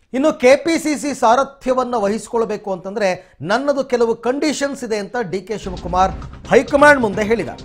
ಇನ್ನು ಕೆಪಿಸಿಸಿ ಸಾರಥ್ಯವನ್ನು ವಹಿಸಿಕೊಳ್ಬೇಕು ಅಂತಂದ್ರೆ ನನ್ನದು ಕೆಲವು ಕಂಡೀಷನ್ಸ್ ಇದೆ ಅಂತ ಡಿ ಕೆ ಶಿವಕುಮಾರ್ ಹೈಕಮಾಂಡ್ ಮುಂದೆ ಹೇಳಿದ್ದಾರೆ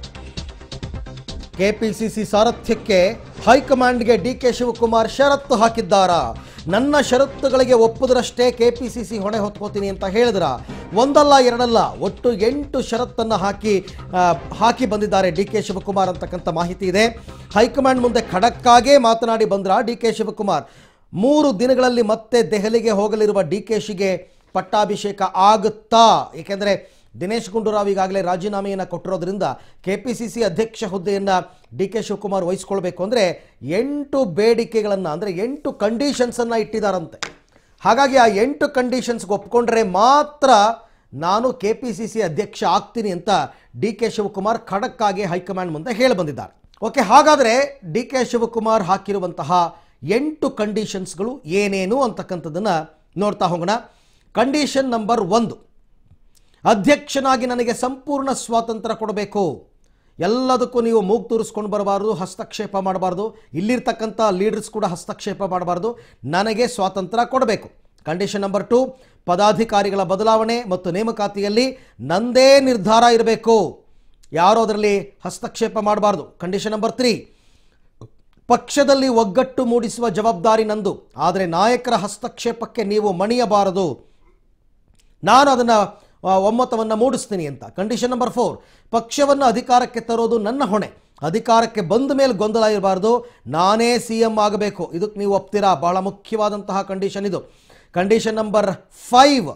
ಕೆಪಿಸಿಸಿ ಸಾರಥ್ಯಕ್ಕೆ ಹೈಕಮಾಂಡ್ಗೆ ಡಿ ಕೆ ಶಿವಕುಮಾರ್ ಷರತ್ತು ಹಾಕಿದ್ದಾರಾ ನನ್ನ ಷರತ್ತುಗಳಿಗೆ ಒಪ್ಪುದರಷ್ಟೇ ಕೆಪಿಸಿಸಿ ಹೊಣೆ ಹೊತ್ಕೋತೀನಿ ಅಂತ ಹೇಳಿದ್ರ ಒಂದಲ್ಲ ಎರಡಲ್ಲ ಒಟ್ಟು ಎಂಟು ಷರತ್ತನ್ನು ಹಾಕಿ ಆ, ಹಾಕಿ ಬಂದಿದ್ದಾರೆ ಡಿ ಕೆ ಶಿವಕುಮಾರ್ ಅಂತಕ್ಕಂಥ ಮಾಹಿತಿ ಇದೆ ಹೈಕಮಾಂಡ್ ಮುಂದೆ ಖಡಕ್ಕಾಗೇ ಮಾತನಾಡಿ ಬಂದ್ರ ಡಿ ಕೆ ಶಿವಕುಮಾರ್ ಮೂರು ದಿನಗಳಲ್ಲಿ ಮತ್ತೆ ದೆಹಲಿಗೆ ಹೋಗಲಿರುವ ಡಿ ಕೆ ಶಿಗೆ ಪಟ್ಟಾಭಿಷೇಕ ಆಗುತ್ತಾ ಏಕೆಂದರೆ ದಿನೇಶ್ ಗುಂಡೂರಾವ್ ಈಗಾಗಲೇ ರಾಜೀನಾಮೆಯನ್ನು ಕೊಟ್ಟಿರೋದ್ರಿಂದ ಕೆ ಪಿ ಸಿ ಸಿ ಅಧ್ಯಕ್ಷ ಹುದ್ದೆಯನ್ನು ಡಿ ಕೆ ಶಿವಕುಮಾರ್ ವಹಿಸ್ಕೊಳ್ಬೇಕು ಅಂದರೆ ಎಂಟು ಬೇಡಿಕೆಗಳನ್ನು ಅಂದರೆ ಎಂಟು ಕಂಡೀಷನ್ಸನ್ನು ಇಟ್ಟಿದ್ದಾರಂತೆ ಹಾಗಾಗಿ ಆ ಎಂಟು ಕಂಡೀಷನ್ಸ್ಗೆ ಒಪ್ಕೊಂಡ್ರೆ ಮಾತ್ರ ನಾನು ಕೆ ಪಿ ಸಿ ಸಿ ಅಧ್ಯಕ್ಷ ಆಗ್ತೀನಿ ಅಂತ ಡಿ ಕೆ ಶಿವಕುಮಾರ್ ಖಡಕ್ಕಾಗಿ ಹೈಕಮಾಂಡ್ ಮುಂದೆ ಹೇಳಿ ಬಂದಿದ್ದಾರೆ ಓಕೆ ಹಾಗಾದರೆ ಡಿ ಕೆ ಶಿವಕುಮಾರ್ ಹಾಕಿರುವಂತಹ ಎಂಟು ಕಂಡೀಷನ್ಸ್ಗಳು ಏನೇನು ಅಂತಕ್ಕಂಥದ್ದನ್ನು ನೋಡ್ತಾ ಹೋಗೋಣ ಕಂಡೀಷನ್ ನಂಬರ್ ಒಂದು ಅಧ್ಯಕ್ಷನಾಗಿ ನನಗೆ ಸಂಪೂರ್ಣ ಸ್ವಾತಂತ್ರ್ಯ ಕೊಡಬೇಕು ಎಲ್ಲದಕ್ಕೂ ನೀವು ಮೂಗು ತೂರಿಸ್ಕೊಂಡು ಬರಬಾರ್ದು ಹಸ್ತಕ್ಷೇಪ ಮಾಡಬಾರ್ದು ಇಲ್ಲಿರ್ತಕ್ಕಂಥ ಲೀಡರ್ಸ್ ಕೂಡ ಹಸ್ತಕ್ಷೇಪ ಮಾಡಬಾರ್ದು ನನಗೆ ಸ್ವಾತಂತ್ರ್ಯ ಕೊಡಬೇಕು ಕಂಡೀಷನ್ ನಂಬರ್ ಟು ಪದಾಧಿಕಾರಿಗಳ ಬದಲಾವಣೆ ಮತ್ತು ನೇಮಕಾತಿಯಲ್ಲಿ ನಂದೇ ನಿರ್ಧಾರ ಇರಬೇಕು ಯಾರೋ ಅದರಲ್ಲಿ ಹಸ್ತಕ್ಷೇಪ ಮಾಡಬಾರ್ದು ಕಂಡೀಷನ್ ನಂಬರ್ ತ್ರೀ ಪಕ್ಷದಲ್ಲಿ ಒಗ್ಗಟ್ಟು ಮೂಡಿಸುವ ಜವಾಬ್ದಾರಿ ನಂದು ಆದರೆ ನಾಯಕರ ಹಸ್ತಕ್ಷೇಪಕ್ಕೆ ನೀವು ಮಣಿಯಬಾರದು ನಾನು ಅದನ್ನು ಒಮ್ಮತವನ್ನು ಮೂಡಿಸ್ತೀನಿ ಅಂತ ಕಂಡೀಷನ್ ನಂಬರ್ ಫೋರ್ ಪಕ್ಷವನ್ನು ಅಧಿಕಾರಕ್ಕೆ ತರೋದು ನನ್ನ ಹೊಣೆ ಅಧಿಕಾರಕ್ಕೆ ಬಂದ ಮೇಲೆ ಗೊಂದಲ ಇರಬಾರ್ದು ನಾನೇ ಸಿ ಎಂ ಆಗಬೇಕು ಇದಕ್ಕೆ ನೀವು ಒಪ್ತೀರಾ ಬಹಳ ಮುಖ್ಯವಾದಂತಹ ಕಂಡೀಷನ್ ಇದು ಕಂಡೀಷನ್ ನಂಬರ್ ಫೈವ್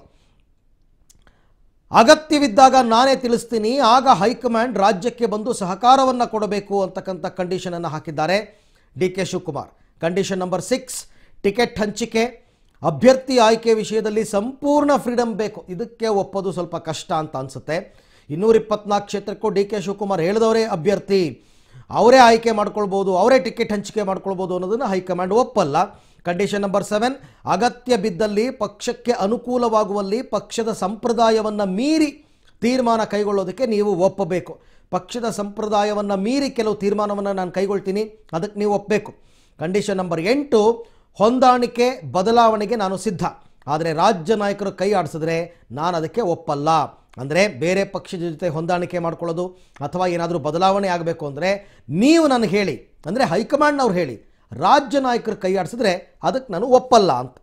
ಅಗತ್ಯವಿದ್ದಾಗ ನಾನೇ ತಿಳಿಸ್ತೀನಿ ಆಗ ಹೈಕಮಾಂಡ್ ರಾಜ್ಯಕ್ಕೆ ಬಂದು ಸಹಕಾರವನ್ನು ಕೊಡಬೇಕು ಅಂತಕ್ಕಂಥ ಕಂಡೀಷನನ್ನು ಹಾಕಿದ್ದಾರೆ D K Shivakumar condition number six ticket ಹಂಚಿಕೆ ಅಭ್ಯರ್ಥಿ ಆಯ್ಕೆ ವಿಷಯದಲ್ಲಿ ಸಂಪೂರ್ಣ ಫ್ರೀಡಮ್ ಬೇಕು ಇದಕ್ಕೆ ಒಪ್ಪೋದು ಸ್ವಲ್ಪ ಕಷ್ಟ ಅಂತ ಅನಿಸುತ್ತೆ ಇನ್ನೂರ ಇಪ್ಪತ್ನಾಲ್ಕು ಕ್ಷೇತ್ರಕ್ಕೂ ಡಿ ಕೆ ಶಿವಕುಮಾರ್ ಹೇಳಿದವರೇ ಅಭ್ಯರ್ಥಿ ಅವರೇ ಆಯ್ಕೆ ಮಾಡ್ಕೊಳ್ಬೋದು ಅವರೇ ಟಿಕೆಟ್ ಹಂಚಿಕೆ ಮಾಡ್ಕೊಳ್ಬೋದು ಅನ್ನೋದನ್ನು ಹೈಕಮಾಂಡ್ ಒಪ್ಪಲ್ಲ ಕಂಡೀಷನ್ ನಂಬರ್ ಸೆವೆನ್ ಅಗತ್ಯ ಬಿದ್ದಲ್ಲಿ ಪಕ್ಷಕ್ಕೆ ಅನುಕೂಲವಾಗುವಲ್ಲಿ ಪಕ್ಷದ ಸಂಪ್ರದಾಯವನ್ನು ಮೀರಿ ತೀರ್ಮಾನ ಕೈಗೊಳ್ಳೋದಕ್ಕೆ ನೀವು ಒಪ್ಪಬೇಕು ಪಕ್ಷದ ಸಂಪ್ರದಾಯವನ್ನು ಮೀರಿ ಕೆಲವು ತೀರ್ಮಾನವನ್ನು ನಾನು ಕೈಗೊಳ್ತೀನಿ ಅದಕ್ಕೆ ನೀವು ಒಪ್ಪಬೇಕು ಕಂಡೀಷನ್ ನಂಬರ್ ಎಂಟು ಹೊಂದಾಣಿಕೆ ಬದಲಾವಣೆಗೆ ನಾನು ಸಿದ್ಧ ಆದರೆ ರಾಜ್ಯ ನಾಯಕರು ಕೈ ಆಡಿಸಿದ್ರೆ ನಾನು ಅದಕ್ಕೆ ಒಪ್ಪಲ್ಲ ಅಂದರೆ ಬೇರೆ ಪಕ್ಷದ ಜೊತೆ ಹೊಂದಾಣಿಕೆ ಮಾಡ್ಕೊಳ್ಳೋದು ಅಥವಾ ಏನಾದರೂ ಬದಲಾವಣೆ ಆಗಬೇಕು ಅಂದರೆ ನೀವು ನನಗೆ ಹೇಳಿ ಅಂದರೆ ಹೈಕಮಾಂಡ್ನವ್ರು ಹೇಳಿ ರಾಜ್ಯ ನಾಯಕರು ಕೈ ಆಡಿಸಿದ್ರೆ ಅದಕ್ಕೆ ನಾನು ಒಪ್ಪಲ್ಲ ಅಂತ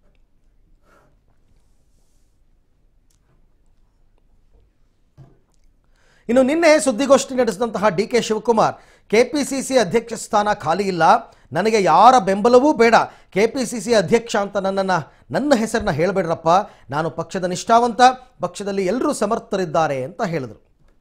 ಇನ್ನು ನಿನ್ನೆ ಸುದ್ದಿಗೋಷ್ಠಿ ನಡೆಸಿದಂತಹ ಡಿ ಕೆ ಶಿವಕುಮಾರ್ ಕೆಪಿಸಿಸಿ ಅಧ್ಯಕ್ಷ ಸ್ಥಾನ ಖಾಲಿ ಇಲ್ಲ ನನಗೆ ಯಾರ ಬೆಂಬಲವೂ ಬೇಡ ಕೆಪಿಸಿಸಿ ಅಧ್ಯಕ್ಷ ಅಂತ ನನ್ನನ್ನು ನನ್ನ ಹೆಸರನ್ನ ಹೇಳಬೇಡ್ರಪ್ಪ ನಾನು ಪಕ್ಷದ ನಿಷ್ಠಾವಂತ ಪಕ್ಷದಲ್ಲಿ ಎಲ್ಲರೂ ಸಮರ್ಥರಿದ್ದಾರೆ ಅಂತ ಹೇಳಿದರು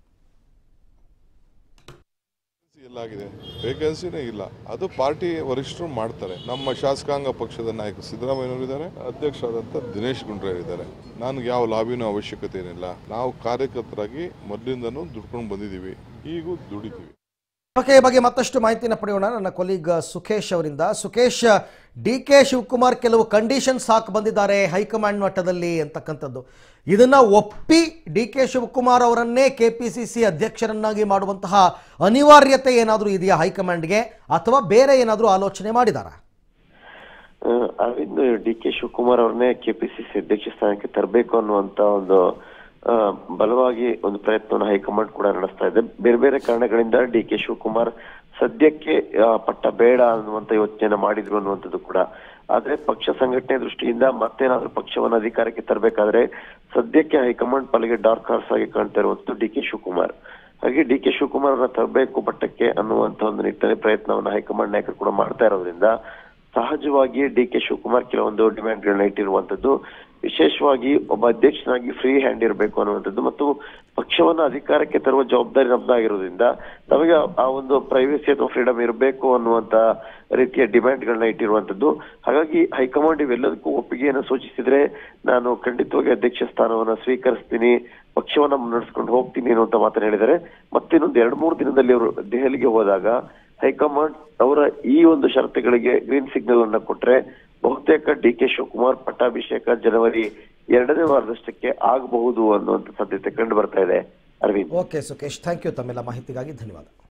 ಎಲ್ಲಾಗಿದೆ ವೇಕೆನ್ಸಿನೇ ಇಲ್ಲ ಅದು ಪಾರ್ಟಿ ವರಿಷ್ಠರು ಮಾಡ್ತಾರೆ ನಮ್ಮ ಶಾಸಕಾಂಗ ಪಕ್ಷದ ನಾಯಕ ಸಿದ್ದರಾಮಯ್ಯನವರು ಇದ್ದಾರೆ ಅಧ್ಯಕ್ಷರಾದಂಥ ದಿನೇಶ್ ಗುಂಡ್ರಾಯರ್ ಇದ್ದಾರೆ ನನಗೆ ಯಾವ ಲಾಬಿನೂ ಅವಶ್ಯಕತೆ ಏನಿಲ್ಲ ನಾವು ಕಾರ್ಯಕರ್ತರಾಗಿ ಮೊದಲಿಂದನೂ ದುಡ್ಕೊಂಡು ಬಂದಿದ್ದೀವಿ ಈಗೂ ದುಡಿತೀವಿ ಓಕೆ ಈ ಬಗ್ಗೆ ಮತ್ತಷ್ಟು ಮಾಹಿತಿನ ಪಡೆಯೋಣ ನನ್ನ ಕೊಲೀಗ್ ಸುಖೇಶ್ ಅವರಿಂದ ಸುಖೇಶ್ ಡಿ ಕೆ ಶಿವಕುಮಾರ್ ಕೆಲವು ಕಂಡೀಷನ್ಸ್ ಹಾಕಿ ಬಂದಿದ್ದಾರೆ ಹೈಕಮಾಂಡ್ ಮಟ್ಟದಲ್ಲಿ ಅಂತಕ್ಕಂಥದ್ದು ಇದನ್ನ ಒಪ್ಪಿ ಡಿ ಕೆ ಶಿವಕುಮಾರ್ ಅವರನ್ನೇ ಕೆ ಪಿ ಸಿ ಸಿ ಅಧ್ಯಕ್ಷರನ್ನಾಗಿ ಮಾಡುವಂತಹ ಅನಿವಾರ್ಯತೆ ಏನಾದರೂ ಇದೆಯಾ ಹೈಕಮಾಂಡ್ಗೆ ಅಥವಾ ಬೇರೆ ಏನಾದರೂ ಆಲೋಚನೆ ಮಾಡಿದಾರಾ ಆ, ಅರವಿಂದ್ ಡಿ ಕೆ ಶಿವಕುಮಾರ್ ಅವ್ರನ್ನೇ ಕೆಪಿಸಿಸಿ ಅಧ್ಯಕ್ಷ ಸ್ಥಾನಕ್ಕೆ ತರಬೇಕು ಅನ್ನುವಂತ ಒಂದು ಆ, ಬಲವಾಗಿ ಒಂದು ಪ್ರಯತ್ನವನ್ನು ಹೈಕಮಾಂಡ್ ಕೂಡ ನಡೆಸ್ತಾ ಇದೆ ಬೇರೆ ಬೇರೆ ಕಾರಣಗಳಿಂದ ಡಿ ಕೆ ಶಿವಕುಮಾರ್ ಸದ್ಯಕ್ಕೆ ಆ, ಪಟ್ಟ ಬೇಡ ಅನ್ನುವಂತ ಯೋಚನೆಯನ್ನ ಮಾಡಿದ್ರು ಅನ್ನುವಂಥದ್ದು ಕೂಡ ಆದ್ರೆ ಪಕ್ಷ ಸಂಘಟನೆ ದೃಷ್ಟಿಯಿಂದ ಮತ್ತೇನಾದ್ರೂ ಪಕ್ಷವನ್ನು ಅಧಿಕಾರಕ್ಕೆ ತರಬೇಕಾದ್ರೆ ಸದ್ಯಕ್ಕೆ ಹೈಕಮಾಂಡ್ ಪಾಲಿಗೆ ಡಾರ್ಕ್ ಹಾರ್ಸ್ ಆಗಿ ಕಾಣ್ತಾ ಇರುವಂತದ್ದು ಡಿ ಕೆ ಶಿವಕುಮಾರ್ ಹಾಗೆ ಡಿ ಕೆ ಶಿವಕುಮಾರ್ ಅವರನ್ನ ತರಬೇಕು ಪಟ್ಟಕ್ಕೆ ಅನ್ನುವಂತ ಒಂದು ನಿಟ್ಟಿನಲ್ಲಿ ಪ್ರಯತ್ನವನ್ನ ಹೈಕಮಾಂಡ್ ನಾಯಕರು ಕೂಡ ಮಾಡ್ತಾ ಇರೋದ್ರಿಂದ ಸಹಜವಾಗಿ ಡಿ ಕೆ ಶಿವಕುಮಾರ್ ಕೆಲವೊಂದು ಡಿಮ್ಯಾಂಡ್ಗಳನ್ನ ಇಟ್ಟಿರುವಂತದ್ದು ವಿಶೇಷವಾಗಿ ಒಬ್ಬ ಅಧ್ಯಕ್ಷನಾಗಿ ಫ್ರೀ ಹ್ಯಾಂಡ್ ಇರಬೇಕು ಅನ್ನುವಂಥದ್ದು ಮತ್ತು ಪಕ್ಷವನ್ನ ಅಧಿಕಾರಕ್ಕೆ ತರುವ ಜವಾಬ್ದಾರಿ ನಮ್ದಾಗಿರೋದ್ರಿಂದ ನಮಗೆ ಆ ಒಂದು ಪ್ರೈವೇಸಿ ಅಥವಾ ಫ್ರೀಡಮ್ ಇರಬೇಕು ಅನ್ನುವಂತ ರೀತಿಯ ಡಿಮ್ಯಾಂಡ್ಗಳನ್ನ ಇಟ್ಟಿರುವಂತದ್ದು ಹಾಗಾಗಿ ಹೈಕಮಾಂಡ್ ಇವೆಲ್ಲದಕ್ಕೂ ಒಪ್ಪಿಗೆಯನ್ನು ಸೂಚಿಸಿದ್ರೆ ನಾನು ಖಂಡಿತವಾಗಿ ಅಧ್ಯಕ್ಷ ಸ್ಥಾನವನ್ನ ಸ್ವೀಕರಿಸ್ತೀನಿ ಪಕ್ಷವನ್ನ ಮುನ್ನಡೆಸ್ಕೊಂಡು ಹೋಗ್ತೀನಿ ಅನ್ನುವಂತ ಮಾತನ್ನ ಹೇಳಿದ್ದಾರೆ ಮತ್ತಿನ್ನೊಂದು ಎರಡ್ ಮೂರು ದಿನದಲ್ಲಿ ಅವರು ದೆಹಲಿಗೆ ಹೋದಾಗ ಹೈಕಮಾಂಡ್ ಅವರ ಈ ಒಂದು ಷರತ್ತುಗಳಿಗೆ ಗ್ರೀನ್ ಸಿಗ್ನಲ್ ಅನ್ನ ಕೊಟ್ರೆ ಬಹುತೇಕ ಡಿ ಕೆ ಶಿವಕುಮಾರ್ ಪಟ್ಟಾಭಿಷೇಕ ಜನವರಿ ಎರಡನೇ ವಾರದಷ್ಟಕ್ಕೆ ಆಗಬಹುದು ಅನ್ನುವಂತ ಸಾಧ್ಯತೆ ಕಂಡು ಬರ್ತಾ ಇದೆ Arvind okay Sukhesh thank you ತಮ್ಮೆಲ್ಲ ಮಾಹಿತಿಗಾಗಿ ಧನ್ಯವಾದ